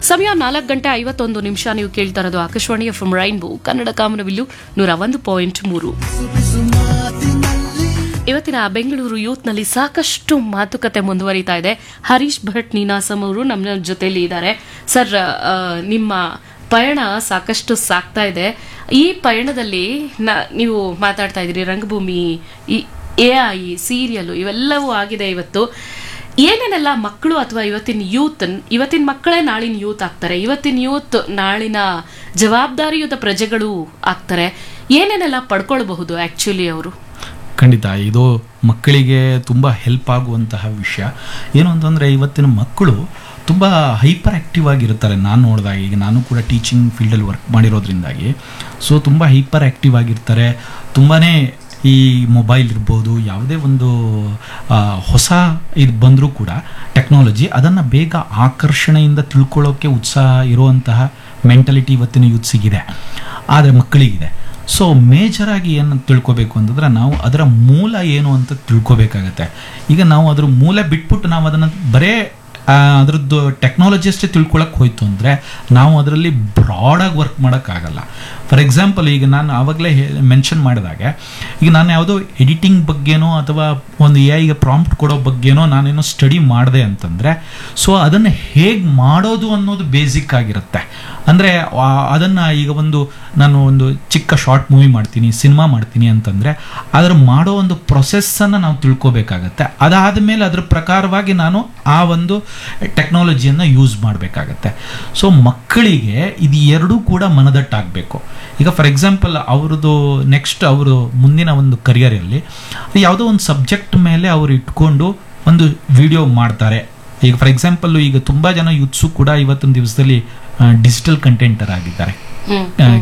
ಸಮಯ ನಾಲ್ಕು ಗಂಟೆ ಐವತ್ತೊಂದು ನಿಮಿಷ ನೀವು ಕೇಳ್ತಾ ಇರೋದು ಆಕಾಶವಾಣಿಯ ಫ್ರಮ್ ರೈನ್ಬೋ ಕನ್ನಡ ಕಾಮನವಿಲ್ಲು ನೂರ ಒಂದು ಪಾಯಿಂಟ್ ಮೂರು ಇವತ್ತಿನ ಬೆಂಗಳೂರು ಯೂತ್ನಲ್ಲಿ ಸಾಕಷ್ಟು ಮಾತುಕತೆ ಮುಂದುವರಿತಾ ಇದೆ ಹರೀಶ್ ಭಟ್ ನೀನಾಸಂ ಅವರು ನಮ್ಮ ಜೊತೆಲಿ ಇದ್ದಾರೆ ಸರ್ ಆ, ನಿಮ್ಮ ಪಯಣ ಸಾಕಷ್ಟು ಸಾಕ್ತಾ ಇದೆ ಈ ಪಯಣದಲ್ಲಿ ನ- ನೀವು ಮಾತಾಡ್ತಾ ಇದ್ದೀರಿ ರಂಗಭೂಮಿ ಈ ಎ ಐ ಸೀರಿಯಲ್ ಇವೆಲ್ಲವೂ ಆಗಿದೆ ಇವತ್ತು ಏನೇನೆಲ್ಲ ಮಕ್ಕಳು ಅಥವಾ ಇವತ್ತಿನ ಯೂತ್ ಇವತ್ತಿನ ಮಕ್ಕಳೇ ನಾಳಿನ ಯೂತ್ ಆಗ್ತಾರೆ ಇವತ್ತಿನ ಯೂತ್ ನಾಳಿನ ಜವಾಬ್ದಾರಿಯುತ ಪ್ರಜೆಗಳು ಆಗ್ತಾರೆ ಏನೇನೆಲ್ಲ ಪಡ್ಕೊಳ್ಬಹುದು ಆಕ್ಚುಲಿ ಅವರು ಖಂಡಿತ ಇದು ಮಕ್ಕಳಿಗೆ ತುಂಬ ಹೆಲ್ಪ್ ಆಗುವಂತಹ ವಿಷಯ ಏನು ಅಂತಂದರೆ ಇವತ್ತಿನ ಮಕ್ಕಳು ತುಂಬ ಹೈಪರ್ ಆ್ಯಕ್ಟಿವ್ ಆಗಿರ್ತಾರೆ ನಾನು ನೋಡಿದಾಗ ಈಗ ನಾನು ಕೂಡ ಟೀಚಿಂಗ್ ಫೀಲ್ಡಲ್ಲಿ ವರ್ಕ್ ಮಾಡಿರೋದ್ರಿಂದಾಗಿ ಸೊ ತುಂಬ ಹೈಪರ್ ಆ್ಯಕ್ಟಿವ್ ಆಗಿರ್ತಾರೆ ತುಂಬಾ ಈ ಮೊಬೈಲ್ ಇರ್ಬೋದು ಯಾವುದೇ ಒಂದು ಆ, ಹೊಸ ಇದು ಬಂದರೂ ಕೂಡ ಟೆಕ್ನಾಲಜಿ ಅದನ್ನು ಬೇಗ ಆಕರ್ಷಣೆಯಿಂದ ತಿಳ್ಕೊಳ್ಳೋಕ್ಕೆ ಉತ್ಸಾಹ ಇರುವಂತಹ ಮೆಂಟಲಿಟಿ ಇವತ್ತಿನ ಯೂತ್ಸಿಗಿದೆ ಆದರೆ ಮಕ್ಕಳಿಗಿದೆ ಸೊ ಮೇಜರಾಗಿ ಏನು ತಿಳ್ಕೊಬೇಕು ಅಂತಂದ್ರೆ ನಾವು ಅದರ ಮೂಲ ಏನು ಅಂತ ತಿಳ್ಕೊಬೇಕಾಗತ್ತೆ ಈಗ ನಾವು ಅದ್ರ ಮೂಲ ಬಿಟ್ಬಿಟ್ಟು ನಾವು ಅದನ್ನು ಬರೇ ಆ, ಅದ್ರದ್ದು ಟೆಕ್ನಾಲಜಿ ಅಷ್ಟೇ ತಿಳ್ಕೊಳಕ್ಕೆ ಹೋಯ್ತು ಅಂದರೆ ನಾವು ಅದರಲ್ಲಿ ಬ್ರಾಡಾಗಿ ವರ್ಕ್ ಮಾಡೋಕ್ಕಾಗಲ್ಲ ಫಾರ್ ಎಕ್ಸಾಂಪಲ್ ಈಗ ನಾನು ಆವಾಗಲೇ ಮೆನ್ಷನ್ ಮಾಡಿದಾಗೆ ಈಗ ನಾನು ಯಾವುದೋ ಎಡಿಟಿಂಗ್ ಬಗ್ಗೆನೋ ಅಥವಾ ಒಂದು ಎ ಐಗೆ ಪ್ರಾಂಪ್ಟ್ ಕೊಡೋ ಬಗ್ಗೆನೋ ನಾನೇನೋ ಸ್ಟಡಿ ಮಾಡಿದೆ ಅಂತಂದರೆ ಸೊ ಅದನ್ನು ಹೇಗೆ ಮಾಡೋದು ಅನ್ನೋದು ಬೇಸಿಕ್ ಆಗಿರುತ್ತೆ ಅಂದರೆ ಅದನ್ನು ಈಗ ಒಂದು ನಾನು ಒಂದು ಚಿಕ್ಕ ಶಾರ್ಟ್ ಮೂವಿ ಮಾಡ್ತೀನಿ ಸಿನಿಮಾ ಮಾಡ್ತೀನಿ ಅಂತಂದರೆ ಅದರ ಮಾಡೋ ಒಂದು ಪ್ರೊಸೆಸ್ಸನ್ನು ನಾವು ತಿಳ್ಕೊಬೇಕಾಗತ್ತೆ ಅದಾದ ಮೇಲೆ ಅದ್ರ ಪ್ರಕಾರವಾಗಿ ನಾನು ಆ ಒಂದು ಟೆಕ್ನಾಲಜಿಯನ್ನು ಯೂಸ್ ಮಾಡಬೇಕಾಗತ್ತೆ ಸೊ ಮಕ್ಕಳಿಗೆ ಇದು ಎರಡೂ ಕೂಡ ಮನದಟ್ಟಾಗಬೇಕು ಈಗ ಫಾರ್ ಎಕ್ಸಾಂಪಲ್ ಅವ್ರದ್ದು ನೆಕ್ಸ್ಟ್ ಅವರು ಮುಂದಿನ ಒಂದು ಕರಿಯರಲ್ಲಿ ಯಾವುದೋ ಒಂದು ಸಬ್ಜೆಕ್ಟ್ ಮೇಲೆ ಅವರು ಇಟ್ಕೊಂಡು ಒಂದು ವಿಡಿಯೋ ಮಾಡ್ತಾರೆ ಈಗ ಫಾರ್ ಎಕ್ಸಾಂಪಲ್ ಈಗ ತುಂಬ ಜನ ಯೂತ್ಸು ಕೂಡ ಇವತ್ತಿನ ದಿವಸದಲ್ಲಿ ಡಿಜಿಟಲ್ ಕಂಟೆಂಟರ್ ಆಗಿದ್ದಾರೆ ಹ್ಮ್ ಆ,